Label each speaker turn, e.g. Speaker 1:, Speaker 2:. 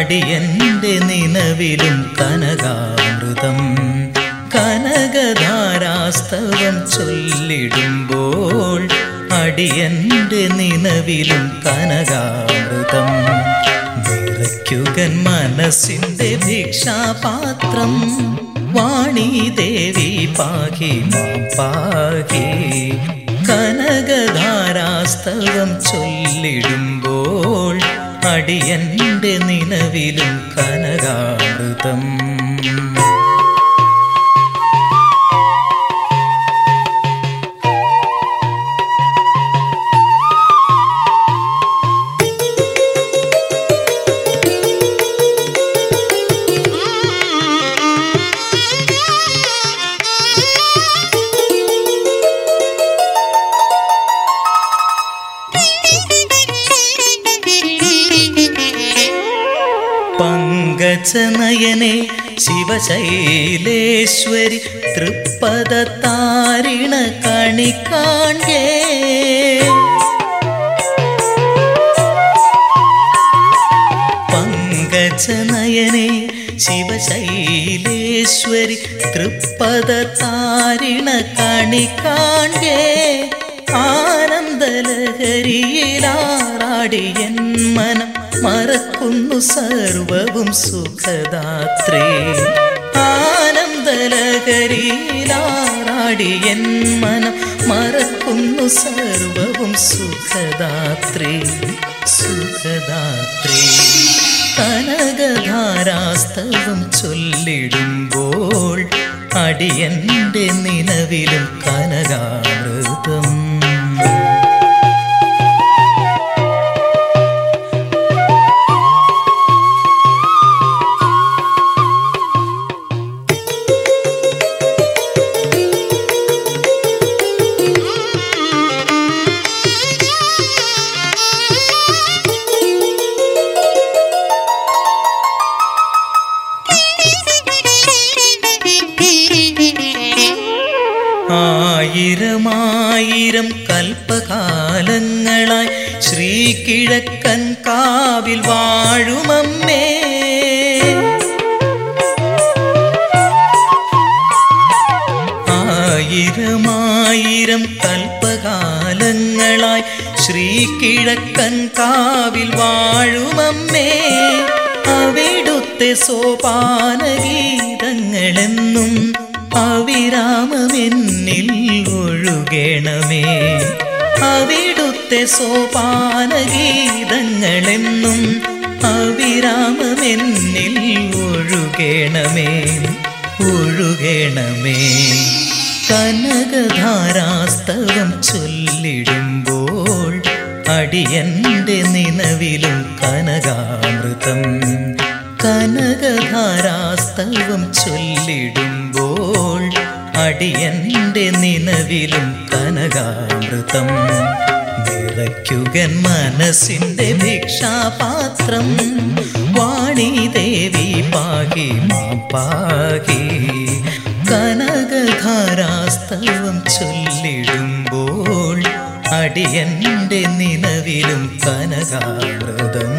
Speaker 1: അടിയന്റെ നിലവിലും കനകാമൃതം കനകധാരാസ്തവം ചൊല്ലിടുമ്പോൾ അടിയന്റെ നിലവിലും കനകാമൃതം നിറയ്ക്കുകൻ മനസ്സിന്റെ ഭിക്ഷാപാത്രം വാണി ദേവി പാകി മാം പാകി കനകധാരാസ്തവം ചൊല്ലിടുമ്പോൾ അടിയന്റെ നിലവിലും കനകാമൃതം പങ്കജനയനെ ശിവശൈലേശ്വരി തൃപ്പദ താരിണ കണി കാണ്ടേ പങ്കജനയനെ ശിവശൈലേശ്വരി തൃപ്പദ താരിണ കണി കാണ്ടേ ആനന്ദലഹരിയിലാറാടിയൻ മനം മറക്കുന്നു സർവവും സുഖദാത്രേ ആനന്ദലഹരിയിലാറാടിയൻ മനം മറക്കുന്നു സർവവും സുഖദാത്രേ സുഖദാത്രേ കനകധാരാസ്തവം ചൊല്ലിടുമ്പോൾ അടിയന്റെ നിലവിലും കനകാമൃതം ആയിരമായിരം കൽപ്പകാലങ്ങളായി ശ്രീകിഴക്കൻ കാവിൽ വാഴുമമ്മേ ആയിരമായിരം കൽപ്പകാലങ്ങളായി ശ്രീകിഴക്കൻ കാവിൽ വാഴുമമ്മേ അവിടുത്തെ സോപാനഗീതങ്ങളെന്നും അവിരാമമെന്നിൽ ഒഴുകണമേ അവിടുത്തെ സോപാനഗീതങ്ങളെന്നും അവിരാമമെന്നിൽ ഒഴുകണമേ ഒഴുകണമേ കനകധാരാസ്തവം ചൊല്ലിടുമ്പോൾ അടിയന്റെ നിലവിലും കനകാമൃതം കനകധാരാസ്തവം ചൊല്ലിടുമ്പോൾ അടിയന്റെ നിലവിലും കനകാമൃതം നിറയ്ക്കുകൻ മനസ്സിന്റെ ഭിക്ഷാപാത്രം വാണി ദേവി പാകി മാം പാകി കനകധാരാസ്തവം ചൊല്ലിടുമ്പോൾ അടിയന്റെ നിലവിലും കനകാമൃതം